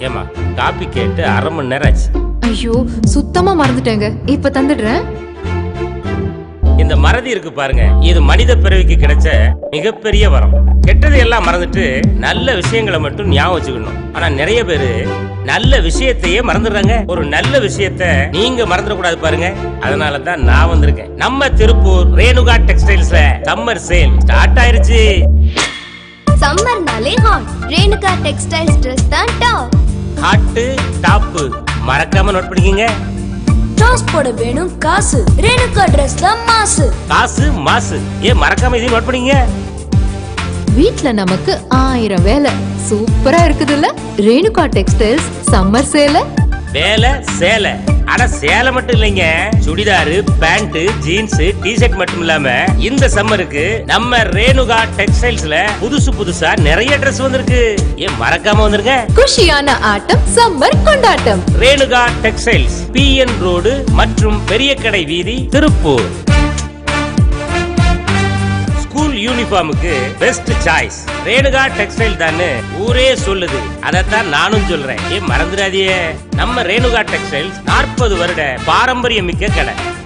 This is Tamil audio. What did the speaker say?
ஏமா காப்பி கேட்டு அரை மணி நேரம் ஆச்சு ஐயோ சுத்தமா மறந்துட்டேங்க இப்ப தந்துடுறேன் இந்த மறதி இருக்கு பாருங்க இது மனித பிறவிக்கு கிடைச்ச மிகப்பெரிய வரம் கெட்டதை எல்லாம் மறந்துட்டு நல்ல விஷயங்களை மட்டும் ஞாபகம் வச்சுக்கணும் ஆனா நிறைய பேரு நல்ல விஷயத்தையே மறந்துடுறாங்க ஒரு நல்ல விஷயத்த நீங்க மறந்துடக்கூடாது பாருங்க அதனால தான் நான் வந்திருக்கேன் நம்ம திருப்பூர் ரேணுகா டெக்ஸ்டைல்ஸ்ல சம்மர் சேல் ஸ்டார்ட் ஆயிருச்சு சம்மர்னாலே ஹாட் ரேணுகா டெக்ஸ்டைல்ஸ் ட்ரெஸ் தான் டாப் ஹாட்டு டாப்பு மறக்காம நோட் பண்ணிக்கங்க டாஸ் போட வேணும் காசு ரேணுகா ட்ரெஸ் தான் மாசு காசு மாசு ஏன் மறக்காம இதையும் நோட் பண்ணிக்கங்க வீட்ல நமக்கு ஆயிரம் வேலை சூப்பரா இருக்குதுல்ல ரேணுகா டெக்ஸ்டைல்ஸ் சம்மர் சேல வேலை சேலை ஆனா சேலை மட்டும் இல்லைங்க சுடிதாரு பேண்ட் ஜீன்ஸ் டிஷர்ட் மட்டும் இல்லாம இந்த சம்மருக்கு நம்ம ரேணுகா டெக்ஸ்டைல்ஸ்ல புதுசு புதுசா நிறைய Dress வந்திருக்கு ஏன் மறக்காம வந்துருங்க குஷியான ஆட்டம் சம்மர் கொண்டாட்டம் ரேணுகா டெக்ஸ்டைல்ஸ் பிஎன் ரோடு மற்றும் பெரிய கடை வீதி திருப்பூர் ஸ்கூல் யூனிஃபார்முக்கு பெஸ்ட் சாய்ஸ் ரேணுகா டெக்ஸ்டைல் தான்னு ஊரே சொல்லுது அதைத்தான் நானும் சொல்றேன் ஏன் மறந்துடாதீங்க நம்ம ரேணுகா டெக்ஸ்டைல்ஸ் நாற்பது வருட பாரம்பரிய மிக்க கடை